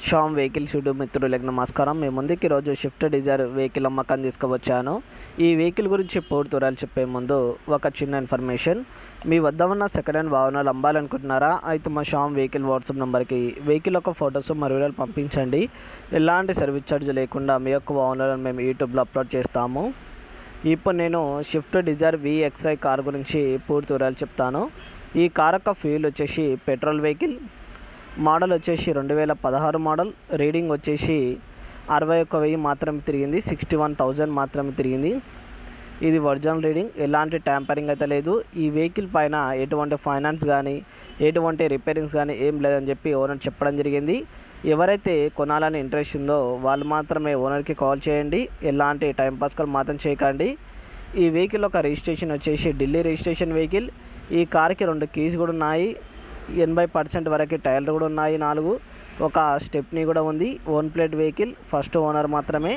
Sam vehicles YouTube మిత్రులకు నమస్కారం మీ ముందుకి ఈరోజు షిఫ్ట్ డిజైర్ వెహికల్ అమ్మకం తీసుకువచ్చాను ఈ వెహికల్ గురించి పూర్తి వివరాలు చెప్పే ముందు ఒక చిన్న ఇన్ఫర్మేషన్ మీ వద్ద ఉన్న సెకండ్ హ్యాండ్ వాహనాలు అమ్మాలనుకుంటున్నారా అయితే మా షామ్ వెహికల్ వాట్సాప్ నెంబర్కి వెహికల్ యొక్క ఫొటోస్ మరియు వివరాలు పంపించండి ఎలాంటి సర్వీస్ ఛార్జ్ లేకుండా మీ యొక్క వాహనాలను మేము యూట్యూబ్లో అప్లోడ్ చేస్తాము ఇప్పుడు నేను షిఫ్ట్ డిజైర్ విఎక్స్ఐ కార్ గురించి పూర్తి వివరాలు చెప్తాను ఈ కార్ యొక్క ఫ్యూల్ వచ్చేసి పెట్రోల్ వెహికల్ మోడల్ వచ్చేసి రెండు వేల పదహారు మోడల్ రీడింగ్ వచ్చేసి అరవై ఒక్క వెయ్యి మాత్రమే తిరిగింది సిక్స్టీ వన్ థౌజండ్ మాత్రమే తిరిగింది ఇది ఒరిజినల్ రీడింగ్ ఎలాంటి ట్యాంపరింగ్ అయితే లేదు ఈ వెహికల్ పైన ఎటువంటి ఫైనాన్స్ కానీ ఎటువంటి రిపేరింగ్స్ కానీ ఏం లేదని చెప్పి ఓనర్ చెప్పడం జరిగింది ఎవరైతే కొనాలని ఇంట్రెస్ట్ ఉందో వాళ్ళు మాత్రమే ఓనర్కి కాల్ చేయండి ఎలాంటి టైంపాస్ కాల్ మాత్రం చేయకండి ఈ వెహికల్ ఒక రిజిస్ట్రేషన్ వచ్చేసి ఢిల్లీ రిజిస్ట్రేషన్ వెహికల్ ఈ కార్కి రెండు కీస్ కూడా ఉన్నాయి ఎనభై పర్సెంట్ వరకు టైర్లు కూడా ఉన్నాయి నాలుగు ఒక స్టెప్నీ కూడా ఉంది own plate vehicle first owner మాత్రమే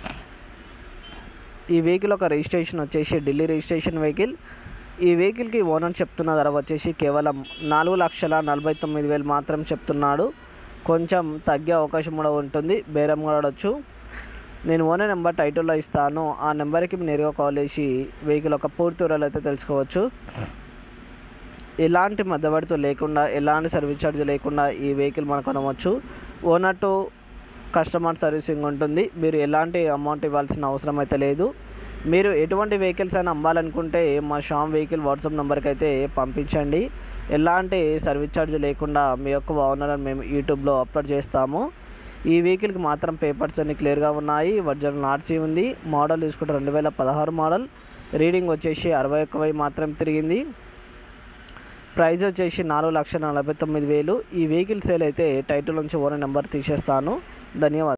ఈ వెహికల్ ఒక రిజిస్ట్రేషన్ వచ్చేసి ఢిల్లీ రిజిస్ట్రేషన్ వెహికల్ ఈ వెహికల్కి ఓనర్ చెప్తున్న ధర వచ్చేసి కేవలం నాలుగు లక్షల నలభై తొమ్మిది వేలు మాత్రం చెప్తున్నాడు కొంచెం తగ్గే అవకాశం కూడా ఉంటుంది బేరం కూడా ఆడొచ్చు నేను ఓనర్ నెంబర్ టైటిల్లో ఇస్తాను ఆ నెంబర్కి మీరు నేరుగా కాల్ చేసి వెహికల్ ఒక పూర్తి వివరాలు అయితే తెలుసుకోవచ్చు ఎలాంటి మధ్యవర్తితో లేకుండా ఎలాంటి సర్వీస్ ఛార్జ్ లేకుండా ఈ వెహికల్ మనం కొనవచ్చు ఓనర్ టు కస్టమర్ సర్వీసింగ్ ఉంటుంది మీరు ఎలాంటి అమౌంట్ ఇవ్వాల్సిన అవసరం అయితే లేదు మీరు ఎటువంటి వెహికల్స్ అయినా అమ్మాలనుకుంటే మా షామ్ వెహికల్ వాట్సాప్ నెంబర్కి అయితే పంపించండి ఎలాంటి సర్వీస్ ఛార్జ్ లేకుండా మీ యొక్క ఓనర్ని మేము యూట్యూబ్లో అప్లోడ్ చేస్తాము ఈ వెహికల్కి మాత్రం పేపర్స్ అన్ని క్లియర్గా ఉన్నాయి ఒరిజినల్ ఆర్సీ ఉంది మోడల్ తీసుకుంటే రెండు వేల పదహారు మోడల్ రీడింగ్ వచ్చేసి అరవై ఒక్క వెయ్యి మాత్రం తిరిగింది ప్రైస్ వచ్చేసి నాలుగు లక్షల నలభై తొమ్మిది వేలు ఈ వెహికల్ సేల్ అయితే టైటిల్ నుంచి ఓనర్ నెంబర్ తీసేస్తాను ధన్యవాదాలు